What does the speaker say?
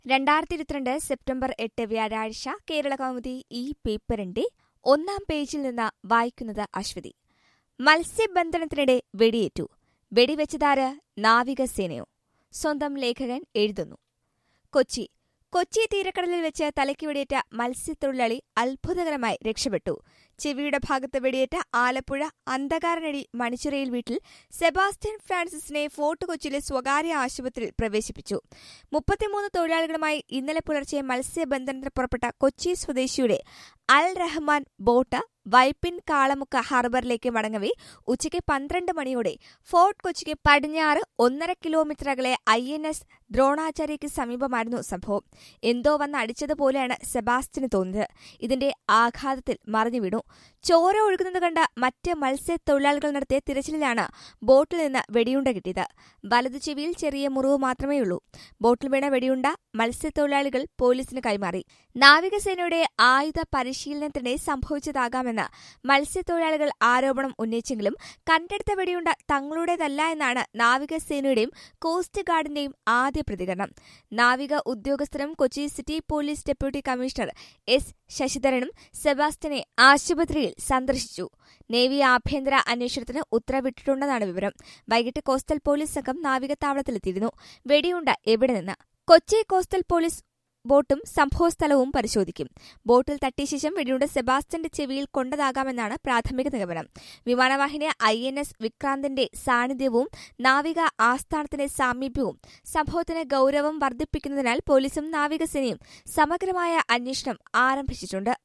രണ്ടായിരത്തി ഇരുപത്തിരണ്ട് സെപ്റ്റംബർ എട്ട് വ്യാഴാഴ്ച കേരള കൗമുദി ഈ പേപ്പറിന്റെ ഒന്നാം പേജിൽ നിന്ന് വായിക്കുന്നത് അശ്വതി മത്സ്യബന്ധനത്തിനിടെ വെടിയേറ്റു വെടിവെച്ചതാര് നാവികസേനയോ സ്വന്തം ലേഖകൻ എഴുതുന്നു കൊച്ചി കൊച്ചി തീരക്കടലിൽ വെച്ച് തലയ്ക്ക് വെടിയേറ്റ മത്സ്യത്തൊഴിലാളി അത്ഭുതകരമായി രക്ഷപ്പെട്ടു ചെവിയുടെ ഭാഗത്ത് വെടിയേറ്റ ആലപ്പുഴ അന്ധകാരനടി മണിച്ചിറയിൽ വീട്ടിൽ സെബാസ്റ്റ്യൻ ഫ്രാൻസിസിനെ ഫോർട്ട് കൊച്ചിയിലെ സ്വകാര്യ ആശുപത്രിയിൽ പ്രവേശിപ്പിച്ചു മുപ്പത്തിമൂന്ന് തൊഴിലാളികളുമായി ഇന്നലെ പുലർച്ചെ മത്സ്യബന്ധനത്തിന് പുറപ്പെട്ട കൊച്ചി സ്വദേശിയുടെ അൽ റഹ്മാൻ ബോട്ട് വൈപ്പിൻ കാളമുക്ക ഹാർബറിലേക്ക് മടങ്ങവേ ഉച്ചയ്ക്ക് പന്ത്രണ്ട് മണിയോടെ ഫോർട്ട് കൊച്ചിക്ക് പടിഞ്ഞാറ് ഒന്നര കിലോമീറ്റർ അകലെ ഐ എൻ എസ് ദ്രോണാചാര്യയ്ക്ക് സമീപമായിരുന്നു സംഭവം എന്തോ വന്ന് അടിച്ചതുപോലെയാണ് സെബാസ്റ്റിന് തോന്നിയത് ഇതിന്റെ ആഘാതത്തിൽ മറിഞ്ഞു വീണു ചോര ഒഴുകുന്നത് കണ്ട മറ്റ് മത്സ്യത്തൊഴിലാളികൾ നടത്തിയ തിരച്ചിലിലാണ് ബോട്ടിൽ നിന്ന് വെടിയുണ്ട കിട്ടിയത് വലതു ചെവിയിൽ ചെറിയ മുറിവ് മാത്രമേയുള്ളൂ ബോട്ടിൽ വീണ വെടിയുണ്ട മത്സ്യത്തൊഴിലാളികൾ പോലീസിന് കൈമാറി നാവികസേനയുടെ ആയുധ പരിശീലനത്തിനിടെ സംഭവിച്ചതാകാമെന്ന് മത്സ്യത്തൊഴിലാളികൾ ആരോപണം ഉന്നയിച്ചെങ്കിലും കണ്ടെടുത്ത വെടിയുണ്ട തങ്ങളുടേതല്ല എന്നാണ് നാവികസേനയുടെയും കോസ്റ്റ് ഗാർഡിന്റെയും ആദ്യ പ്രതികരണം നാവിക ഉദ്യോഗസ്ഥരും Kochi city police deputy commissioner S ശശിധരനും സെബാസ്റ്റ്യനെ ആശുപത്രിയിൽ സന്ദർശിച്ചു നേവി ആഭ്യന്തര അന്വേഷണത്തിന് ഉത്തരവിട്ടിട്ടുണ്ടെന്നാണ് വിവരം വൈകിട്ട് കോസ്റ്റൽ പോലീസ് സംഘം നാവികത്താവളത്തിലെത്തിയിരുന്നു വെടിയുണ്ട എവിടെ നിന്ന് കൊച്ചി കോസ്റ്റൽ പോലീസ് ബോട്ടും സംഭവസ്ഥലവും പരിശോധിക്കും ബോട്ടിൽ തട്ടിയ ശേഷം വെടിയുണ്ട സെബാസ്റ്റ്യന്റെ ചെവിയിൽ കൊണ്ടതാകാമെന്നാണ് പ്രാഥമിക നിഗമനം വിമാനവാഹിനി ഐ എൻ എസ് വിക്രാന്തിന്റെ സാന്നിധ്യവും നാവിക ആസ്ഥാനത്തിന്റെ സാമീപ്യവും സംഭവത്തിന് ഗൌരവം വർദ്ധിപ്പിക്കുന്നതിനാൽ പോലീസും നാവികസേനയും സമഗ്രമായ അന്വേഷണം ആരംഭിച്ചിട്ടുണ്ട്